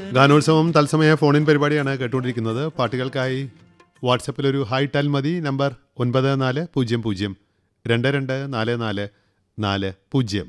ഗാനോത്സവം തത്സമയ ഫോണിൻ പരിപാടിയാണ് കേട്ടുകൊണ്ടിരിക്കുന്നത് പാട്ടുകൾക്കായി വാട്സപ്പിൽ ഒരു ഹായ് ടാൽ മതി നമ്പർ ഒൻപത് നാല് പൂജ്യം പൂജ്യം രണ്ട് രണ്ട് നാല് നാല് നാല് പൂജ്യം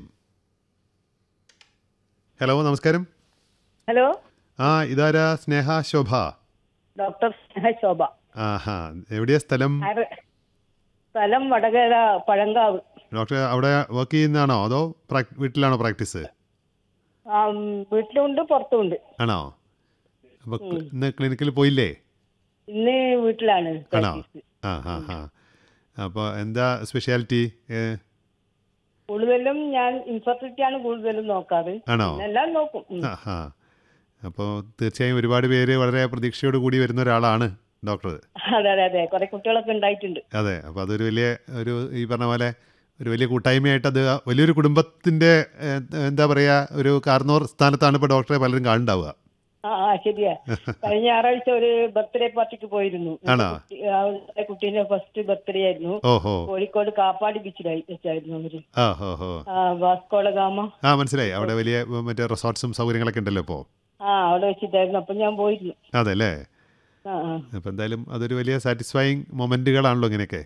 ഹലോ നമസ്കാരം ഹലോ ആ ഇതാരാ സ്നേഹ ശോഭ ഡോക്ടർ സ്നേഹ ശോഭ ആഹാ എവിടെയാ സ്ഥലം ആര്? സ്ഥലം വടകര പഴങ്കാവ് ഡോക്ടർ അവിടെ വർക്ക് ചെയ്യുന്നതാണോ അതോ പ്രാക്- വീട്ടിലാണോ പ്രാക്ടീസ് ആ, വീട്ടിലുണ്ട് പുറത്തുണ്ട് ആണോ അപ്പോൾ ഇന്ന് ക്ലിനിക്കിൽ പോയില്ലേ ഇന്ന് വീട്ടിലാണ് ആണോ പ്രാക്ടീസ്. ആ ആ ആ അപ്പോൾ എന്താ സ്പെഷ്യാലിറ്റി കൂടുതലും ഞാൻ ഇൻഫെർട്ടിലിറ്റി ആണ് കൂടുതലും നോക്കാറ് ആണോ പിന്നെ എല്ലാം നോക്കും ഉം. ആ ആ അപ്പോൾ തീർച്ചയായും ഒരുപാട് പേര് വളരെ പ്രതീക്ഷയോട് കൂടി വരുന്ന ഒരാളാണ് ഡോക്ടർ അതെ അതെ അതെ കുറെ കുട്ടികളൊക്കെ ഉണ്ടായിട്ടുണ്ട് അതെ അപ്പോൾ അതൊരു വലിയ ഒരു ഈ പറഞ്ഞ പോലെ ഒരു വലിയ കൂട്ടായ്മയായിട്ട് അത് വലിയൊരു കുടുംബത്തിൻ്റെ എന്താ പറയുക ഒരു കാർന്നോർ സ്ഥാനത്താണ് ഇപ്പോൾ ഡോക്ടറെ പലരും കാണുണ്ടാവുക ആ ആ ശരിയാ കഴിഞ്ഞ ഞായറാഴ്ച ഒരു ബർത്ത്ഡേ പാർട്ടിക്ക് പോയിരുന്നു ആണോ? കുട്ടി- ആ, ഒരു കുട്ടീന്റെ ഫസ്റ്റ് ബർത്ത്ഡേ ആയിരുന്നു ഓഹോ കോഴിക്കോട് കാപ്പാടി ബീച്ചിലായി വെച്ചായിരുന്നു അവര് ആ ഹോ ഹോ ആ, വാസ്കോഡ ഗാമ ആ മനസ്സിലായി അവിടെ വലിയ മറ്റേ റിസോർട്ട്സും സൗകര്യങ്ങളൊക്കെ ഉണ്ടല്ലോ ഇപ്പോൾ ആ അവിടെ വെച്ചിട്ടായിരുന്നു അപ്പൊ ഞാൻ പോയിരുന്നു അതെ അല്ലേ ആ ആ അപ്പോൾ എന്തായാലും അതൊരു വലിയ സാറ്റിസ്ഫൈങ് മൊമെൻറ്റുകളാണല്ലോ ഇങ്ങനെയൊക്കെ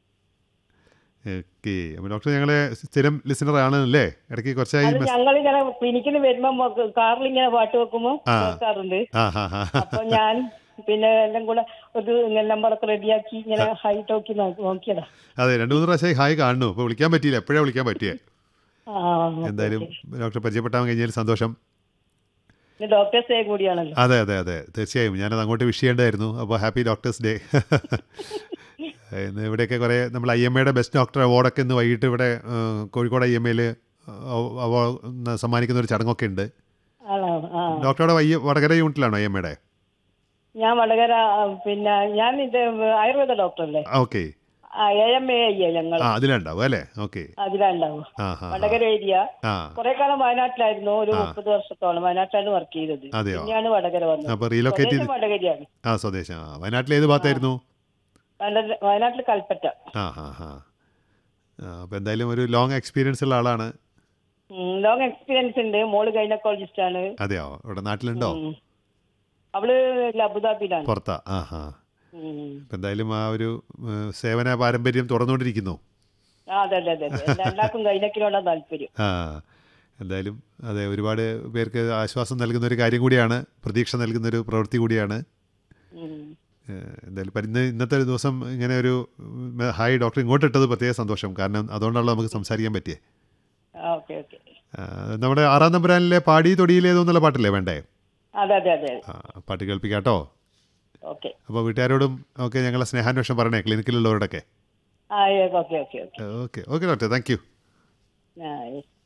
ഓക്കെ അപ്പോൾ ഡോക്ടർ ഞങ്ങളെ സ്ഥിരം ലിസണർ ആണല്ലേ ഇടയ്ക്ക് കുറച്ചായി അത് മെസ്- ഞങ്ങൾ ഇങ്ങനെ ക്ലിനിക്കിൽ വരുമ്പോ കാറിൽ ഇങ്ങനെ പാട്ട് വെക്കുമ്പോ ആ. കേൾക്കാറുണ്ട് ആ ഹാ ഹാ അപ്പൊ ഞാൻ പിന്നെ എല്ലാം കൂടെ ഒരു നമ്പറൊക്കെ റെഡിയാക്കി ഇങ്ങനെ ഹൈ ടോക്കി നോക്കിയതാ അതെ രണ്ട് മൂന്ന് പ്രാവശ്യമായി ഹായ് കാണുന്നു അപ്പോൾ വിളിക്കാൻ പറ്റിയില്ല എപ്പോഴാണ് വിളിക്കാൻ പറ്റിയേ ആ ഓക്കേ, എന്തായാലും ഓക്കേ. ഡോക്ടറെ പരിചയപ്പെട്ടാൻ കഴിഞ്ഞാൽ സന്തോഷം പിന്നെ ഡോക്ടേഴ്സ് ഡേ കൂടിയാണല്ലോ അതെ അതെ അതെ തീർച്ചയായും ഞാനത് അങ്ങോട്ട് വിഷ് ചെയ്യേണ്ടതായിരുന്നു അപ്പോൾ ഹാപ്പി ഡോക്ടേഴ്സ് ഡേ ഇന്ന് ഇവിടെയൊക്കെ കുറേ നമ്മൾ ഐ എം എയുടെ ബെസ്റ്റ് ഡോക്ടർ അവാർഡൊക്കെ ഇന്ന് വൈകിട്ട് ഇവിടെ ആ, കോഴിക്കോട് ഐ എം എയിൽ അവാർഡ് സമ്മാനിക്കുന്ന ഒരു ചടങ്ങൊക്കെ ഉണ്ട് ആണോ ആ ഡോക്ടറുടെ വയ്യ വടകര യൂണിറ്റിലാണോ ഐ എം എയുടെ ഞാൻ വടകര ആ, പിന്നെ ഞാൻ ഇത് ആയുർവേദ ഡോക്ടർ അല്ലേ okay A M A I ഞങ്ങൾ ആ അതിലുണ്ടാവും അല്ലേ ഓക്കെ അതിലുണ്ടാവും ആ ഹാ വടകര ഏരിയ ആ കുറെ കാലം വയനാട്ടിലായിരുന്നു ഒരു മുപ്പത് വർഷത്തോളം വയനാട്ടിലാണ് വർക്ക് ചെയ്തത് അതെയോ? പിന്നെയാണ് വടകര വന്നത് അപ്പോൾ റീലൊക്കേറ്റ് ചെയ്ത് സ്വദേശം വടകരയാണ് ആ സ്വദേശം ആ വയനാട്ടിൽ ഏത് ഭാഗത്തായിരുന്നു വയനാട്ടിൽ- വയനാട്ടിൽ കൽപ്പറ്റ ആ ഹാ ഹാ അപ്പോൾ എന്തായാലും ഒരു ലോങ് എക്സ്പീരിയൻസ് ഉള്ള ആളാണ് ലോങ് എക്സ്പീരിയൻസ് ഉണ്ട് മോള് ഗൈനക്കോളജിസ്റ്റ് ആണ് അതെയോ ഇവിടെ നാട്ടിലുണ്ടോ ഉം. അവള് അബുദാബിയിലാണ് പുറത്താ ആ ഹാ ഉം. അപ്പം എന്തായാലും ആ ഒരു ഏഹ്, സേവന പാരമ്പര്യം തുറന്നുകൊണ്ടിരിക്കുന്നു ആ, അതെ അതെ അതെ അതെ രണ്ടാൾക്കും ഗൈനക്കിനോടാ താല്പര്യം ആ എന്തായാലും അതെ ഒരുപാട് പേർക്ക് ആശ്വാസം നൽകുന്ന ഒരു കാര്യം കൂടിയാണ് പ്രതീക്ഷ നൽകുന്ന ഒരു പ്രവൃത്തി കൂടിയാണ് ഉം. ഏഹ്, എന്തായാലും ഇപ്പം ഇന്ന് ഇന്നത്തെ ഒരു ദിവസം ഇങ്ങനെ ഒരു ഉം, ഹായ് ഡോക്ടർ ഇങ്ങോട്ട് ഇട്ടത് പ്രത്യേക സന്തോഷം കാരണം അതുകൊണ്ടാണല്ലോ നമുക്ക് സംസാരിക്കാൻ പറ്റിയേ ആ ഓക്കെ ഓക്കെ ആ, നമ്മുടെ ആറാം നമ്പരാനിലെ പാടി തൊടിയിലേതെന്നുള്ള പാട്ടില്ലേ വേണ്ടേ അതെ അതെ അതെ ആ പാട്ട് കേൾപ്പിക്കാട്ടോ ഓക്കെ അപ്പോൾ വീട്ടുകാരോടും ഒക്കെ ഞങ്ങളെ സ്നേഹാന്വേഷണം പറയണേ ക്ലിനിക്കിലുള്ളവരോടൊക്കെ ആ okay okay okay okay okay doctor thank you ആ yes.